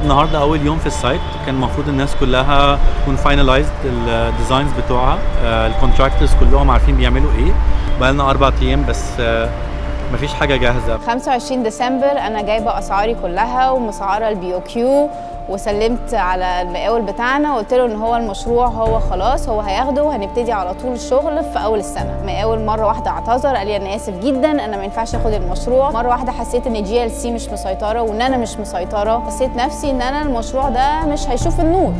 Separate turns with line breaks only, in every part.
النهارده اول يوم في السايت كان المفروض الناس كلها تكون فاينلايزد الديزاينز بتوعها الكونتراكتورز كلهم عارفين بيعملوا ايه بقى لنا اربع ايام بس آه، مفيش حاجه جاهزه
25 ديسمبر انا جايبه اسعاري كلها ومسعره البي او كيو وسلمت على المقاول بتاعنا وقلت له ان هو المشروع هو خلاص هو هياخده وهنبتدي على طول الشغل في اول السنه المقاول مره واحده اعتذر قال لي انا اسف جدا انا ما ينفعش اخد المشروع مره واحده حسيت ان جي ال سي مش مسيطره وان انا مش مسيطره حسيت نفسي ان انا المشروع ده مش هيشوف النور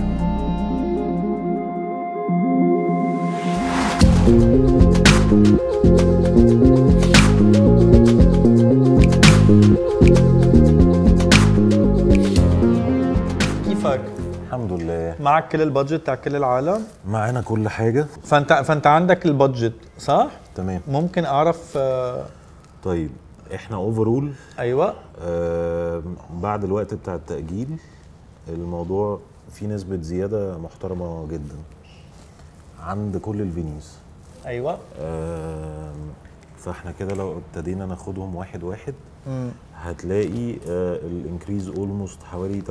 كيفك
الحمد لله
معك كل البادجت بتاع كل العالم
معانا كل حاجة
فانت فانت عندك البادجت صح
تمام
ممكن اعرف آه،
طيب احنا اوفرول
ايوه
بعد الوقت بتاع التأجيل الموضوع فيه نسبة زيادة محترمة جدا عند كل الفينيوز
ايوه
آم، فاحنا كده لو ابتدينا ناخدهم واحد واحد هتلاقي الانكريز اولموست حوالي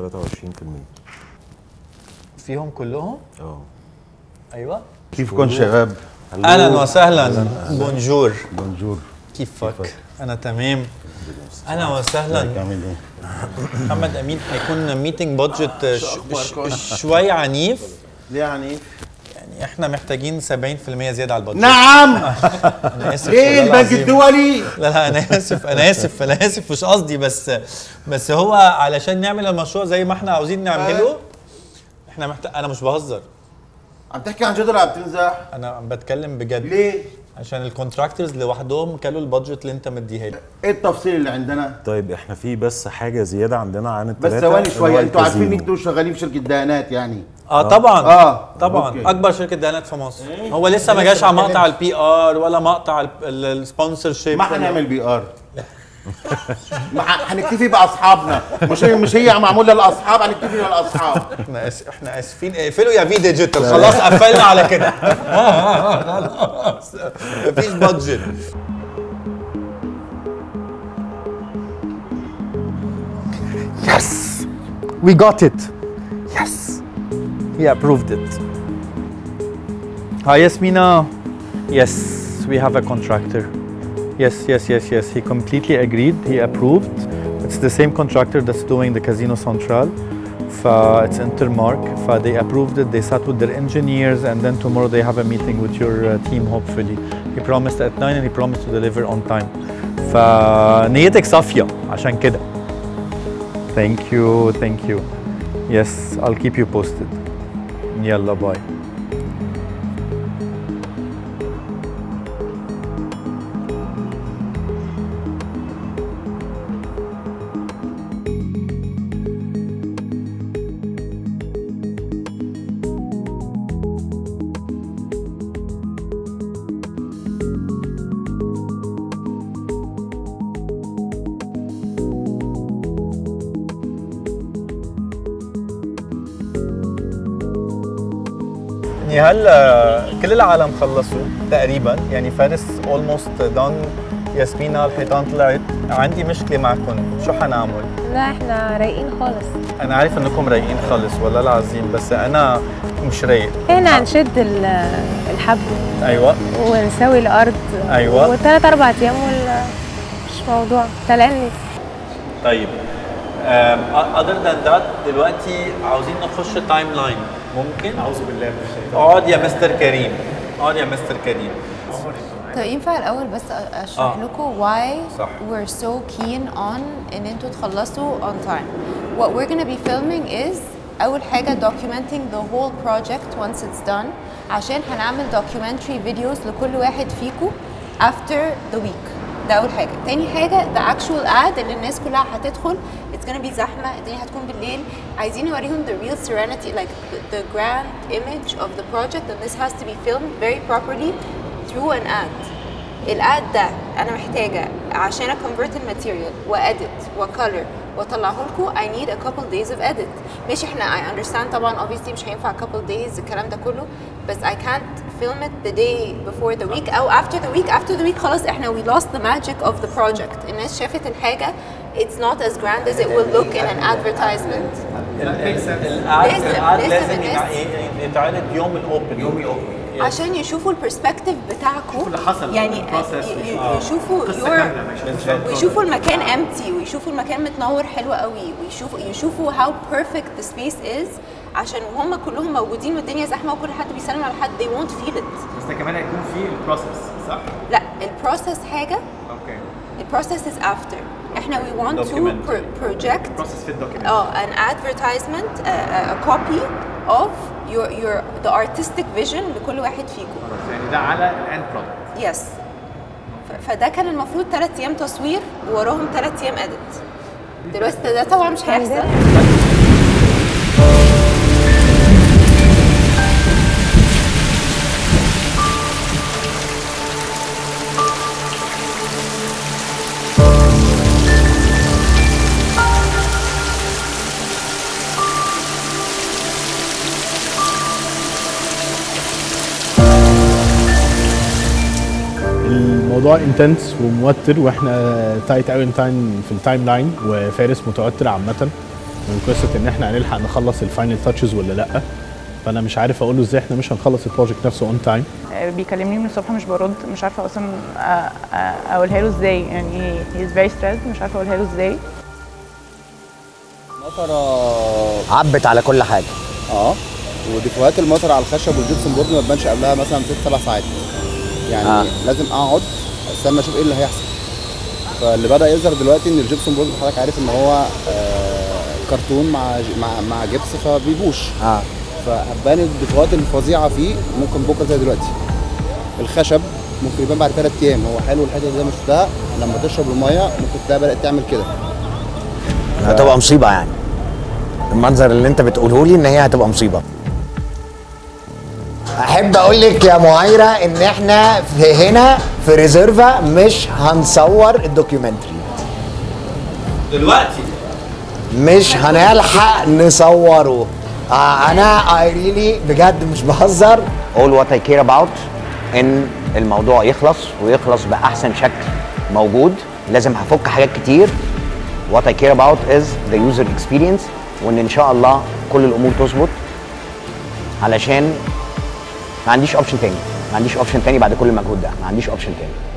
23%
فيهم كلهم
اه
ايوه
كيفكم شباب؟
اهلا وسهلا بونجور
بونجور
كيفك انا تمام اهلا وسهلا
عامل ايه؟
محمد امين هيكون ميتنج بادجت شوي عنيف
ليه يعني؟
يعني احنا محتاجين 70% زياده على البادجت
نعم
انا اسف
ليه
والله
البنك
العظيم.
الدولي؟
لا لا انا اسف انا اسف انا اسف مش قصدي بس بس هو علشان نعمل المشروع زي ما احنا عاوزين نعمله احنا محتاج انا مش بهزر
عم تحكي عن جد ولا عم تمزح؟
انا عم بتكلم بجد
ليه؟
عشان الكونتراكتورز لوحدهم كلوا البادجت اللي انت مديها لي
ايه التفصيل اللي عندنا؟
طيب احنا في بس حاجة زيادة عندنا عن
بس
التلاتة
ثواني
اللي هو
شوي انتوا عارفين ان
الكازينو.
انتوا شغالين في شركه دهانات يعني
اه طبعا
آه.
طبعا
أوكي.
اكبر شركه دهانات في مصر هو لسه ما جاش على مقطع البي ار ولا مقطع السبونسر شيب
ما حنعمل بي ار ما ح- حنكتفي باصحابنا مش هي مش هي معموله للاصحاب حنكتفي للاصحاب
احنا آس... احنا اسفين اقفلوا يا في ديجيتال خلاص قفلنا على كده خلاص مفيش بادجت Yes, we got it. Yes, he approved it. Hi, Yasmina. Yes, we have a contractor. Yes, yes, yes, yes. He completely agreed. He approved. It's the same contractor that's doing the Casino Central. ف- It's Intermark. ف- They approved it. They sat with their engineers, and then tomorrow they have a meeting with your uh, team. Hopefully, he promised at 9 and he promised to deliver on time. فنيتك صافية عشان كده. Thank you, thank you. Yes, I'll keep you posted. يلا باي. يعني هلا كل العالم خلصوا تقريبا يعني فارس اولموست دون ياسمينة الحيطان طلعت عندي مشكلة معكم شو حنعمل؟
لا احنا رايقين خالص
أنا عارف إنكم رايقين خالص والله العظيم بس أنا مش رايق
احنا هنشد ال- الحب
أيوه
ونسوي الارض
أيوة.
وثلاث اربع ايام وال مش موضوع تلاني
طيب اذر ذان ذات دلوقتي عاوزين نخش تايم لاين ممكن؟ أعوذ بالله من الشيطان اقعد يا مستر كريم اقعد يا مستر كريم
طب ينفع الاول بس أ- اشرح
آه.
لكم why
صح.
we're so keen on ان انتوا تخلصوا on time. What we're gonna be filming is اول حاجه documenting the whole project once it's done عشان هنعمل documentary videos لكل واحد فيكم after the week. ده اول حاجه تاني حاجه the actual ad اللي الناس كلها هتدخل it's gonna be زحمه الدنيا هتكون بالليل عايزين نوريهم the real serenity like the, the grand image of the project and this has to be filmed very properly through an ad الاد ده انا محتاجه عشان اكونفرت الماتيريال واديت وكلر واطلعه لكم I need a couple days of edit ماشي احنا I understand طبعا obviously مش هينفع couple days الكلام ده كله بس I can't film it the day before the week او after the week after the week خلاص احنا we lost the magic of the project الناس شافت الحاجه it's not as grand as it will look in an advertisement
الاد
لازم-
الاد
لازم
لازم
الناس-
ينع- يتعرض يوم الاوبن يوم الاوبن
عشان يشوفوا البرسبكتيف بتاعكم
اللي حصل
يعني
في البروسيس،
ي- ي-
آه.
يشوفوا
قصة
your
كاملة مش- مش
ويشوفوا المكان empty ويشوفوا المكان متنور حلو قوي ويشوفوا يشوفوا how perfect the space is عشان وهم كلهم موجودين والدنيا زحمه وكل حد بيسلم على حد they won't feel it
بس ده كمان هيكون في البروسيس صح؟
لا البروسيس حاجه
اوكي
البروسيس is after احنا we want to
Documentary.
pro- project
البروسيس في الدوكيمنت
اه an advertisement a, a copy of your your the artistic vision لكل واحد فيكم
يعني ده على الاند برودكت
يس فده كان المفروض ثلاث ايام تصوير ووراهم ثلاث ايام اديت دلوقتي ده طبعا مش هيحصل
الموضوع انتنس وموتر واحنا تايت قوي تايم في التايم لاين وفارس متوتر عامه من قصه ان احنا هنلحق نخلص الفاينل تاتشز ولا لا فانا مش عارف اقول له ازاي احنا مش هنخلص البروجكت نفسه اون تايم
بيكلمني من الصبح مش برد مش عارفه اصلا أ- أ- اقولها له ازاي يعني هي از فيري ستريسد مش عارفه اقولها له ازاي
مطره
عبت على كل حاجه
اه وديفوهات المطر على الخشب والجبسون بورد ما تبانش قبلها مثلا ست سبع ساعات يعني
آه.
آه. لازم اقعد استنى اشوف ايه اللي هيحصل فاللي بدا يظهر دلوقتي ان الجبسون بورد حضرتك عارف ان هو آه كرتون مع ج- مع مع جبس فبيبوش
اه
فهتبان الديفوهات الفظيعه فيه ممكن بكره زي دلوقتي الخشب ممكن يبان بعد ثلاث ايام هو حلو الحته دي زي ما شفتها لما تشرب الميه ممكن تلاقيها بدات تعمل كده
هتبقى مصيبه يعني المنظر اللي انت بتقوله لي ان هي هتبقى مصيبه احب اقول لك يا معايره ان احنا في هنا في ريزيرفا مش هنصور الدوكيومنتري
دلوقتي
مش هنلحق نصوره آه انا اي ريلي بجد مش بهزر all what I care about ان الموضوع يخلص ويخلص باحسن شكل موجود لازم هفك حاجات كتير what I care about is the user experience وان ان شاء الله كل الامور تظبط علشان ما عنديش اوبشن تاني ما عنديش اوبشن تاني بعد كل المجهود ده ما عنديش اوبشن تاني